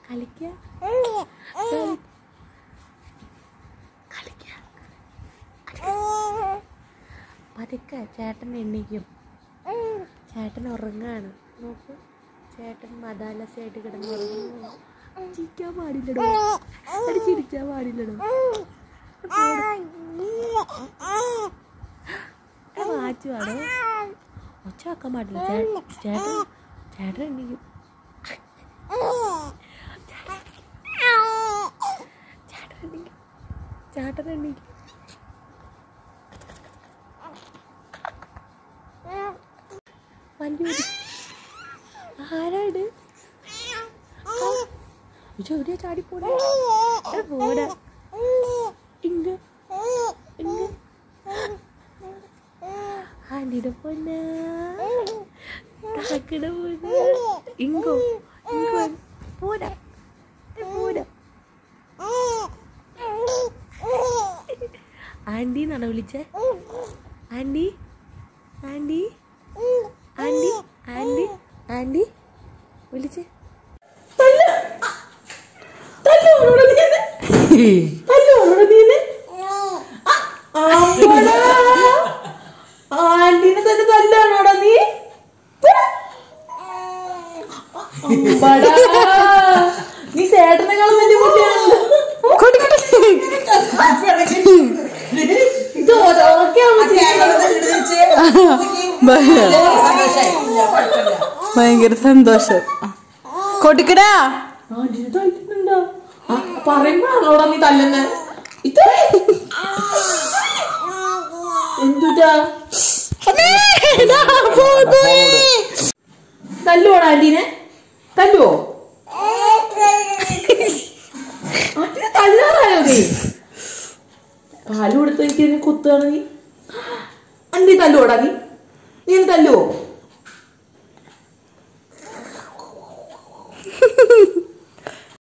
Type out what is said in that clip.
കളിക്ക കളിക്ക പതുക്കെ ചേട്ടൻ എണ്ണിക്കും ചേട്ടൻ ഉറങ്ങാണ് നോക്ക് ചേട്ടൻ മതാലസായിട്ട് കിടന്ന് ഉറങ്ങുന്നു ചിരിക്കാൻ പാടില്ലടോ അത് ചിരിക്കാൻ പാടില്ലടോ വാച്ചു ആടോ ഒച്ച വെക്കാൻ പാടില്ല ചേ- ചേട്ടൻ ചേട്ടൻ എണ്ണിക്കും ചേട്ടൻ എണ്ണിക്കും ചേട്ടൻ എണ്ണിക്കും വണ്ടി വരും ആരാണ് എവിടെയാ ചാടിപ്പോടെ പോടാ ഇങ്ങ ഇങ്ങ ആണ്ടിയുടെ പൊന്ന താക്കട പൊന്ന ഇങ്കോ ഇങ്കോ പോരാ ഏ, പോരാ ആൻറ്റി എന്നാണോ വിളിച്ചേ aunty aunty aunty aunty aunty വിളിച്ചേ ആന്റീനെ തന്നെ തല്ലാണോടാ നീ അമ്പടാ. നീ ചേട്ടനെക്കാളും വലിയ കുട്ടിയാണല്ലോ ഇത് ഓരോക്കെയാവുമ്പോ ഭയങ്കര സന്തോഷം കൊടുക്കടാ ആന്റീനെ തല്ലുന്നുണ്ടോ ആ, പറയുമ്പോഴാണോടാ നീ തല്ലുന്നെ ഇത് എന്തുട്ടാ തല്ലുവാടാ ആന്റീനെ തല്ലുവോ ആന്റീനെ തല്ലാറായോ നീ പാല് കൊടുത്ത് എനിക്ക് ഇതിനെ കുത്തുകയാണ് നീ അന്തി തല്ലുവോടാ നീ നീ എന്നെ തല്ലുവോ